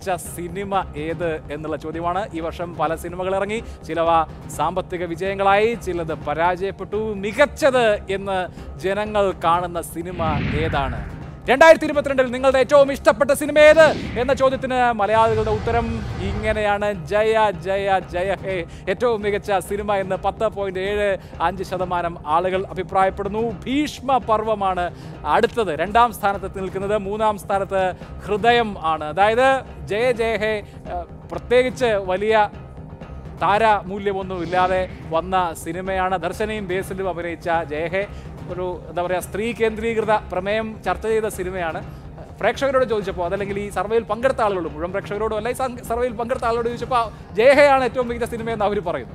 മികച്ച സിനിമ ഏത് എന്നുള്ള ചോദ്യമാണ് ഈ വർഷം പല സിനിമകൾ ഇറങ്ങി ചിലവ സാമ്പത്തിക വിജയങ്ങളായി ചിലത് പരാജയപ്പെട്ടു മികച്ചത് എന്ന് ജനങ്ങൾ കാണുന്ന സിനിമ ഏതാണ് രണ്ടായിരത്തി ഇരുപത്തിരണ്ടിൽ നിങ്ങളുടെ ഏറ്റവും ഇഷ്ടപ്പെട്ട സിനിമ ഏത് എന്ന ചോദ്യത്തിന് മലയാളികളുടെ ഉത്തരം ഇങ്ങനെയാണ് ജയ ജയ ജയ ഹേ ഏറ്റവും മികച്ച സിനിമ എന്ന് പത്ത് പോയിന്റ് ഏഴ് അഞ്ച് ശതമാനം ആളുകൾ അഭിപ്രായപ്പെടുന്നു ഭീഷ്മ പർവമാണ് അടുത്തത് രണ്ടാം സ്ഥാനത്ത് നിൽക്കുന്നത് മൂന്നാം സ്ഥാനത്ത് ഹൃദയം ആണ് അതായത് ജയ ജയ ഹേ ഏഹ്, പ്രത്യേകിച്ച് വലിയ താരമൂല്യമൊന്നും ഇല്ലാതെ വന്ന സിനിമയാണ് ദർശനയും ബേസിലും അഭിനയിച്ച ജയഹെ ഒരു എന്താ പറയുക സ്ത്രീ കേന്ദ്രീകൃത പ്രമേയം ചർച്ച ചെയ്ത സിനിമയാണ് പ്രേക്ഷകരോട് ചോദിച്ചപ്പോൾ അതല്ലെങ്കിൽ ഈ സർവേയിൽ പങ്കെടുത്ത ആളുകളോട് മുഴുവൻ പ്രേക്ഷകരോടും അല്ല ഈ സം- സർവേയിൽ പങ്കെടുത്ത ആളോട് ചോദിച്ചപ്പോൾ ജയഹയാണ് ഏറ്റവും മികച്ച സിനിമയെന്ന് അവർ പറയുന്നു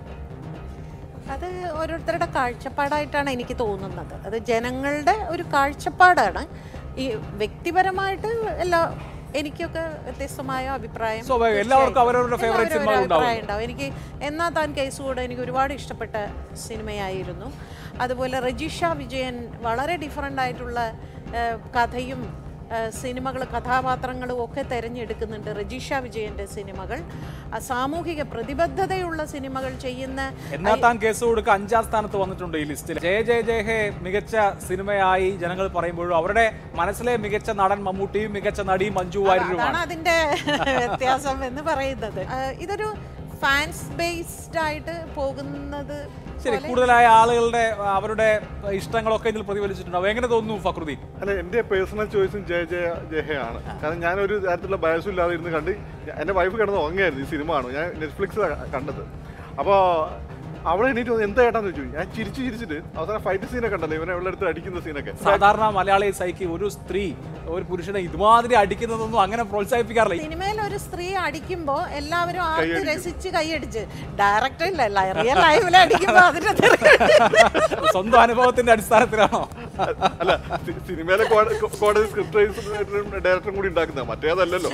അത് ഓരോരുത്തരുടെ കാഴ്ചപ്പാടായിട്ടാണ് എനിക്ക് തോന്നുന്നത് അത് ജനങ്ങളുടെ ഒരു കാഴ്ചപ്പാടാണ് ഈ വ്യക്തിപരമായിട്ട് എല്ലാ എനിക്കൊക്കെ വ്യത്യസ്തമായ അഭിപ്രായം സ്വാഭാവികം. എല്ലാവർക്കും തീർച്ചയായും. അവരവരുടെ favourite എല്ലാവരും സിനിമകൾ ഒരു ഉണ്ടാവും. അഭിപ്രായം ഉണ്ടാവും എനിക്ക് എന്നാ താൻ കേസ് കൂടെ എനിക്ക് ഒരുപാട് ഇഷ്ടപ്പെട്ട സിനിമയായിരുന്നു അതുപോലെ രജിഷ വിജയൻ വളരെ ഡിഫറെൻ്റ് ആയിട്ടുള്ള ഏഹ്, കഥയും സിനിമകൾ കഥാപാത്രങ്ങളും ഒക്കെ തിരഞ്ഞെടുക്കുന്നുണ്ട് രജിഷ വിജയൻ്റെ സിനിമകൾ ആ, സാമൂഹിക പ്രതിബദ്ധതയുള്ള സിനിമകൾ ചെയ്യുന്ന എന്നാ താൻ കേസ് കൊടുക്കുക അഞ്ചാം സ്ഥാനത്ത് വന്നിട്ടുണ്ട് ഈ ലിസ്റ്റിൽ ജയ ജയ ജയ ഹേ മികച്ച സിനിമയായി ജനങ്ങൾ പറയുമ്പോഴും അവരുടെ മനസ്സിലെ മികച്ച നടൻ മമ്മൂട്ടിയും മികച്ച നടി മഞ്ജു അതാണ് വാര്യരുമാണ് അതിന്റെ വ്യത്യാസം എന്ന് പറയുന്നത് ആ, ഇതൊരു ഫാൻസ് ബേസ്ഡ് ആയിട്ട് പോകുന്നത് ശരി പോലെ കൂടുതലായ ആളുകളുടെ അവരുടെ ഇഷ്ടങ്ങളൊക്കെ ഇതിൽ പ്രതിഫലിച്ചിട്ടുണ്ടാവും എങ്ങനെ തോന്നുന്നു ഫക്രുദ്ദീൻ അല്ല എന്റെ പേഴ്സണൽ ചോയ്സും ജയ ജയ ജയയാണ് കാരണം ഞാനൊരു തരത്തിലുള്ള ബയസും ഇല്ലാതെ ഇരുന്ന് കണ്ട് എന്റെ വൈഫ് കിടന്ന് ഉറങ്ങായിരുന്നു ഈ സിനിമ ആണ് ഞാൻ നെറ്റ്ഫ്ലിക്സ് കണ്ടത് അപ്പോൾ അവളെ എണീറ്റ് വന്ന് എന്താ ഏട്ടാന്ന് ചോദിച്ചു ഞാൻ ചിരിച്ചു ചിരിച്ചിട്ട് അവസാനം ഫൈറ്റ് സീനൊക്കെ ഉണ്ടല്ലോ ഇവനെ അവളുടെ അടുത്ത് അടിക്കുന്ന സീനൊക്കെ സാധാരണ മലയാളി സൈക്കി ഒരു സ്ത്രീ ഒരു പുരുഷനെ ഇതുമാതിരി അടിക്കുന്നതൊന്നും അങ്ങനെ പ്രോത്സാഹിപ്പിക്കാറില്ല സിനിമയിൽ ഒരു സ്ത്രീ അടിക്കുമ്പോ എല്ലാവരും ആർത്ത് കൈയടിക്കും. രസിച്ച് കൈയടിച്ച് ഡയറക്ടർ ഇല്ല റിയൽ ലൈഫിൽ അടിക്കുമ്പോ അതിന്റെ സ്വന്തം അനുഭവത്തിന്റെ അടിസ്ഥാനത്തിലാണോ അല്ല സി- സിനിമയിലെ കോട- കോടതി സ്ക്രിപ്റ്റ് ഡയറക്ടറും കൂടി ഉണ്ടാക്കുന്ന മറ്റേതല്ലല്ലോ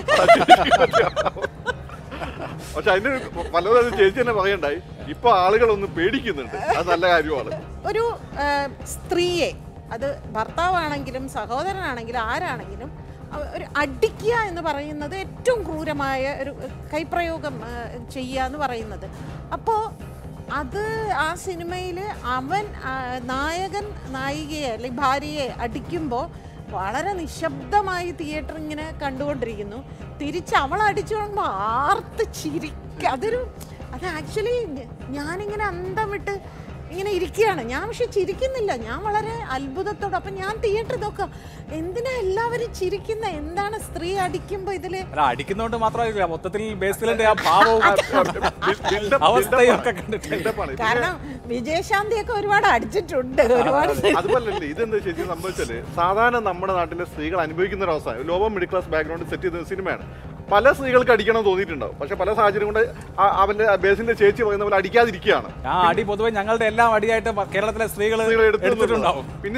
പക്ഷെ അതിന് പലതും ചേച്ചി തന്നെ പറയണ്ടായി ഇപ്പൊ ആളുകളൊന്ന് പേടിക്കുന്നുണ്ട് അത് നല്ല കാര്യമാണ് ഒരു ആ, സ്ത്രീയെ അത് ഭർത്താവാണെങ്കിലും സഹോദരനാണെങ്കിലും ആരാണെങ്കിലും അവ- ഒരു അടിക്കുക എന്ന് പറയുന്നത് ഏറ്റവും ക്രൂരമായ ഒരു കൈപ്രയോഗം ആ, ചെയ്യുക എന്ന് പറയുന്നത് അപ്പോൾ അത് ആ സിനിമയിൽ അവൻ ആ, നായകൻ നായികയെ അല്ലെങ്കിൽ ഭാര്യയെ അടിക്കുമ്പോൾ വളരെ നിശബ്ദമായി തിയേറ്റർ ഇങ്ങനെ കണ്ടുകൊണ്ടിരിക്കുന്നു തിരിച്ച് അവൾ അടിച്ചു തുടങ്ങുമ്പോൾ ആർത്ത് ചിരിക്കുക അതൊരു അത് ആക്ച്വലി ഞാനിങ്ങനെ അന്തം വിട്ട് ഇങ്ങനെ ഇരിക്കുകയാണ് ഞാൻ പക്ഷെ ചിരിക്കുന്നില്ല ഞാൻ വളരെ അത്ഭുതത്തോടെ അപ്പം ഞാൻ തിയേറ്റർ നോക്കാം എന്തിനാ എല്ലാവരും ചിരിക്കുന്ന എന്താണ് സ്ത്രീ അടിക്കുമ്പോൾ ഇതില് അല്ല അടിക്കുന്നതുകൊണ്ട് മാത്രമല്ല മൊത്തത്തിൽ ബേസിലിന്റെ ആ ഭാവവും അവസ്ഥയും ഒക്കെ കണ്ടിട്ട് ബിൽഡപ്പാണ് കാരണം വിജയശാന്തിയൊക്കെ ഒരുപാട് അടിച്ചിട്ടുണ്ട് ഒരുപാട് അതുപോലല്ലേ ഇതെന്താ ശരിക്കും സംഭവിച്ചാല് സാധാരണ നമ്മുടെ നാട്ടിലെ സ്ത്രീകൾ അനുഭവിക്കുന്ന ഒരു അവസ്ഥ low middle class background set ചെയ്ത സിനിമയാണ് പല സ്ത്രീകൾക്ക് അടിക്കണം എന്ന് തോന്നിയിട്ടുണ്ടാവും പക്ഷെ പല സാഹചര്യം കൊണ്ട് ആ- അവന്റെ ബേസിന്റെ ചേച്ചി പറയുന്ന പോലെ അടിക്കാതിരിക്കുകയാണ് ആ അടി പൊതുവെ ഞങ്ങളുടെ എല്ലാം അടിയായിട്ട് കേരളത്തിലെ സ്ത്രീകൾ സ്ത്രീകൾ എടുത്തു എടുത്തിട്ടുണ്ടാവും പിന്നെ